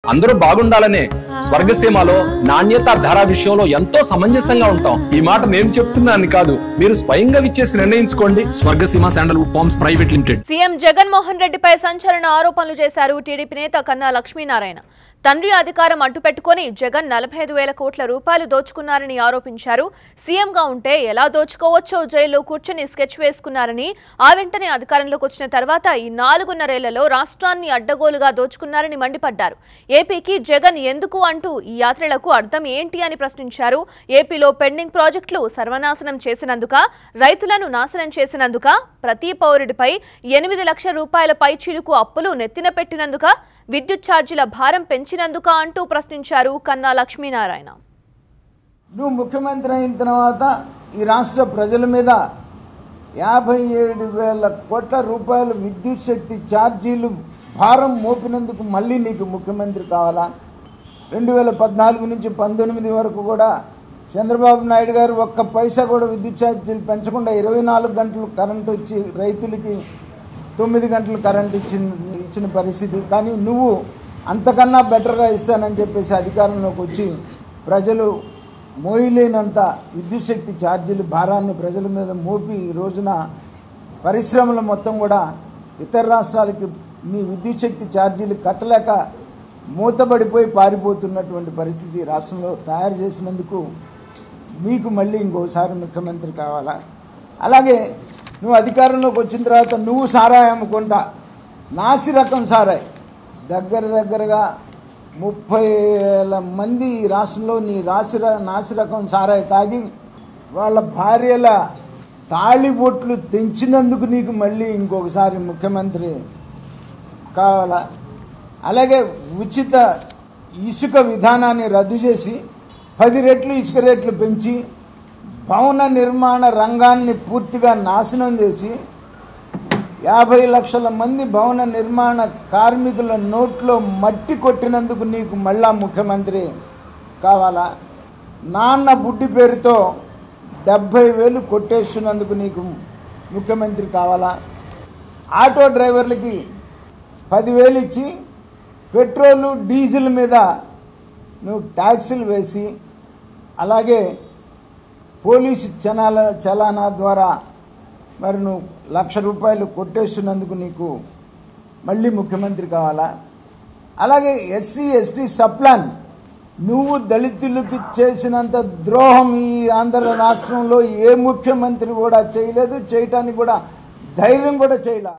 అందరూ బాగుండాలనే స్వర్గసీమలో నాణ్యత ధర విషయంలో ఎంతో సమంజసంగా ఉంటాం ఈ మాట నేను చెప్తున్నాను కాదు మీరు స్వయంగా విచ్చేసి నిర్ణయించుకోండి Swargaseema sandalwood farms private limited CM Jaganmohan రెడ్డిపై సంచలన ఆరోపణలు చేశారు టీడీపీ నేత కన్నా లక్ష్మీనారాయణ తండ్రి అధికారం అడ్డుపెట్టుకుని జగన్ నలభై ఐదు వేల కోట్ల రూపాయలు దోచుకున్నారని ఆరోపించారు సీఎంగా ఉంటే ఎలా దోచుకోవచ్చో జైల్లో కూర్చొని స్కెచ్ వేసుకున్నారని ఆ వెంటనే అధికారంలోకి వచ్చిన తర్వాత ఈ నాలుగున్నరేళ్లలో రాష్ట్రాన్ని అడ్డగోలుగా దోచుకున్నారని మండిపడ్డారు ఏపీకి జగన్ ఎందుకు అంటూ ఈ యాత్రలకు అర్థం ఏంటి అని ప్రశ్నించారు ఏపీలో పెండింగ్ ప్రాజెక్టులు సర్వనాశనం చేసినందుక రైతులను నాశనం చేసినందుక ప్రతి పౌరుడిపై ఎనిమిది లక్షల రూపాయల పైచీలుకు అప్పులు నెత్తిన పెట్టినందుక విద్యుత్ ఛార్జీల భారం పెంచినందుక అంటూ ప్రశ్నించారు కన్నా లక్ష్మీనారాయణ నువ్వు ముఖ్యమంత్రి అయిన తర్వాత ఈ రాష్ట్ర ప్రజల మీద యాభై ఏడు వేల కోట్ల రూపాయల విద్యుత్ శక్తి ఛార్జీలు భారం మోపినందుకు మళ్ళీ నీకు ముఖ్యమంత్రి కావాలా రెండు వేల పద్నాలుగు నుంచి పంతొమ్మిది వరకు కూడా చంద్రబాబు నాయుడు గారు ఒక్క పైసా కూడా విద్యుత్ ఛార్జీలు పెంచకుండా ఇరవై నాలుగు గంటలు కరెంటు వచ్చి రైతులకి తొమ్మిది గంటలు కరెంట్ ఇచ్చిన ఇచ్చిన పరిస్థితి కానీ నువ్వు అంతకన్నా బెటర్గా ఇస్తానని చెప్పేసి అధికారంలోకి వచ్చి ప్రజలు మోయలేనంత విద్యుత్ శక్తి ఛార్జీలు భారాన్ని ప్రజల మీద మోపి ఈ రోజున పరిశ్రమలు మొత్తం కూడా ఇతర రాష్ట్రాలకి నీ విద్యుత్ శక్తి ఛార్జీలు కట్టలేక మూతబడిపోయి పారిపోతున్నటువంటి పరిస్థితి రాష్ట్రంలో తయారు చేసినందుకు మీకు మళ్ళీ ఇంకోసారి ముఖ్యమంత్రి కావాలా అలాగే నువ్వు అధికారంలోకి వచ్చిన తర్వాత నువ్వు సారాయి అమ్ముకుంటా నాసి రకం సారాయి దగ్గర దగ్గరగా ముప్పై వేల మంది ఈ రాష్ట్రంలో నీ రాసి ర- నాసి రకం సారాయి తాగి వాళ్ళ భార్యల తాళిబొట్లు తెంచినందుకు నీకు మళ్ళీ ఇంకొకసారి ముఖ్యమంత్రి కావాలా అలాగే ఉచిత ఇసుక విధానాన్ని రద్దు చేసి పది రెట్లు ఇసుక రేట్లు పెంచి భవన నిర్మాణ రంగాన్ని పూర్తిగా నాశనం చేసి యాభై లక్షల మంది భవన నిర్మాణ కార్మికుల నోట్లో మట్టి కొట్టినందుకు నీకు మళ్ళా ముఖ్యమంత్రి కావాలా నాన్న బుడ్డి పేరుతో డెబ్భై వేలు కొట్టేస్తున్నందుకు నీకు ముఖ్యమంత్రి కావాలా ఆటో డ్రైవర్లకి పదివేలు ఇచ్చి పెట్రోలు డీజిల్ మీద నువ్వు ట్యాక్సులు వేసి అలాగే పోలీసు చనాల చలానా ద్వారా మరి నువ్వు లక్ష రూపాయలు కొట్టేస్తున్నందుకు నీకు మళ్ళీ ముఖ్యమంత్రి కావాలా అలాగే ఎస్సీ ఎస్టీ సప్లాన్ నువ్వు దళితులకు చేసినంత ద్రోహం ఈ ఆంధ్ర రాష్ట్రంలో ఏ ముఖ్యమంత్రి కూడా చేయలేదు చేయటానికి కూడా ధైర్యం కూడా చేయలే